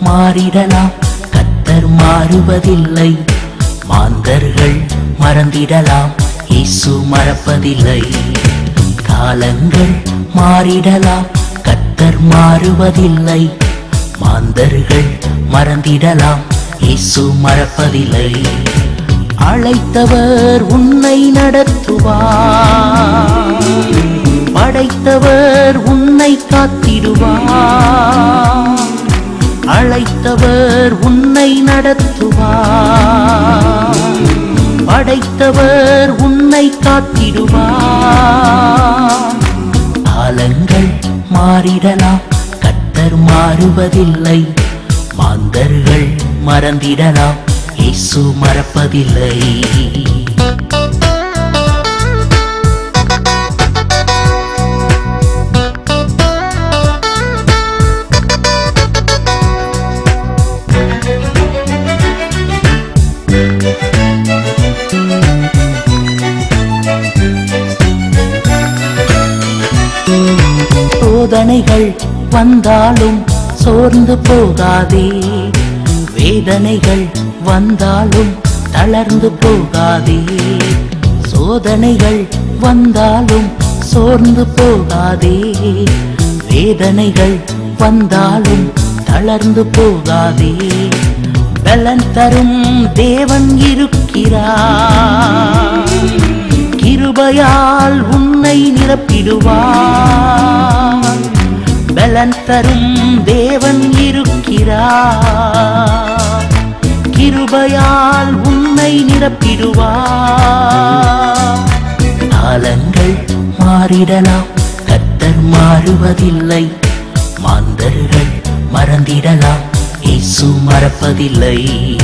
மாறிடலாம் கத்தர் மாறுவதில்லை மாந்தர்கள் மறந்திடலாம் இயேசு மறப்பதில்லை காலங்கள் மாறிடலாம் கத்தர் மாறுவதில்லை மாந்தர்கள் மறந்திடலாம் இயேசு மறப்பதில்லை அழைத்தவர் உன்னை நடத்துவார் படைத்தவர் உன்னை காத்திடுவார் அழைத்தவர் உன்னை நடத்துவார் படைத்தவர் உன்னை காத்திடுவார் காலங்கள் மாறிடலாம் கத்தர் மாறுவதில்லை மாந்தர்கள் மறந்திடலாம் இயேசு மறப்பதில்லை சோதனைகள் வந்தாலும் சோர்ந்து போகாதே வேதனைகள் வந்தாலும் தளர்ந்து போகாதே சோதனைகள் வந்தாலும் சோர்ந்து போகாதே வேதனைகள் வந்தாலும் தளர்ந்து போகாதே பலன் தரும் தேவன் இருக்கிறார் கிருபையால் உன்னை நிரப்பிடுவார் பலன் தரும் தேவன் இருக்கிறார் கிருபையால் உன்னை நிரப்பிடுவார் காலங்கள் மாறிடலாம் கத்தர் மாறுவதில்லை மாந்தர்கள் மறந்திடலாம் இயேசு மறப்பதில்லை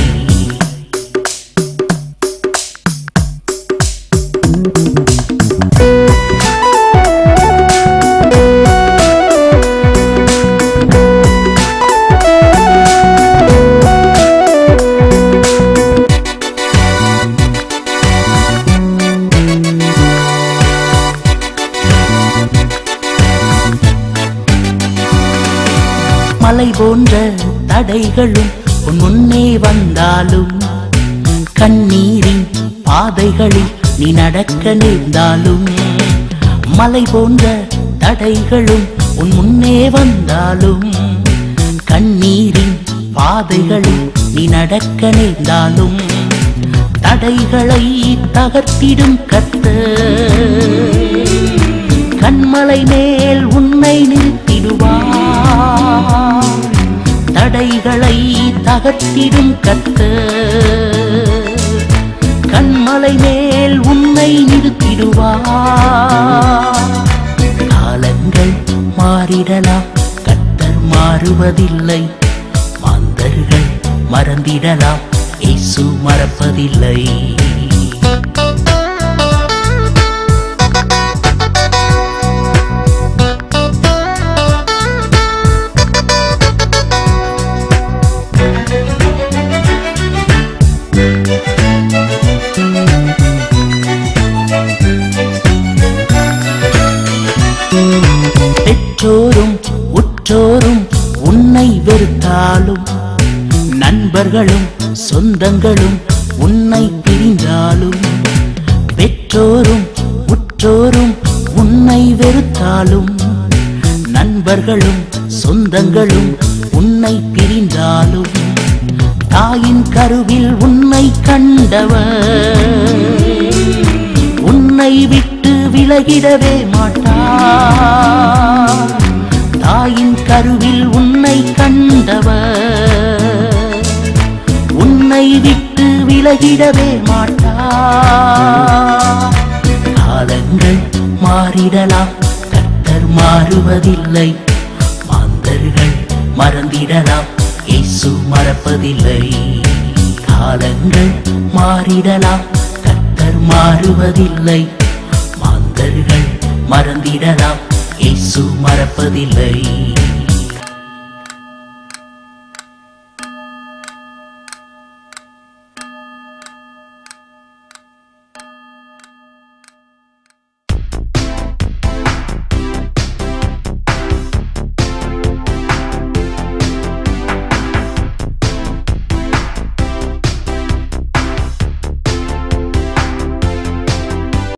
மலை போன்ற தடைகளும் உன் முன்னே வந்தாலும் கண்ணீரின் பாதைகளில் நீ நடக்க நேர்ந்தாலும் மலை போன்ற தடைகளும் உன் முன்னே வந்தாலும் கண்ணீரின் பாதைகளில் நீ நடக்க நேர்ந்தாலும் தடைகளை தகர்த்திடும் கர்த்தர் கண்மலை மேல் உன்னை நிறுத்திடுவார் தடைகளை தகர்த்திடும் கர்த்தர் கண்மலை மேல் உன்னை நிறுத்திடுவார் காலங்கள் மாறிடலாம் கர்த்தர் மாறுவதில்லை மாந்தர்கள் மறந்திடலாம் இயேசு மறப்பதில்லை பெற்றோரும் உற்றோரும் உன்னை வெறுத்தாலும் நண்பர்களும் சொந்தங்களும் உன்னை பிரிந்தாலும் பெற்றோரும் உற்றோரும் உன்னை வெறுத்தாலும் நண்பர்களும் சொந்தங்களும் உன்னை பிரிந்தாலும் தாயின் கருவில் உன்னை கண்டவர் உன்னை விட்டு விலகிடவே மாட்டார் தாயின் கருவில் உன்னை கண்டவர் உன்னை விட்டு விலகிடவே மாட்டார் காலங்கள் மாறிடலாம் கர்த்தர் மாறுவதில்லை மாந்தர்கள் மறந்திடலாம் இயேசு மறப்பதில்லை காலங்கள் மாறிடலாம் கர்த்தர் மாறுவதில்லை மாந்தர்கள் மறந்திடலாம் இயேசு மறப்பதில்லை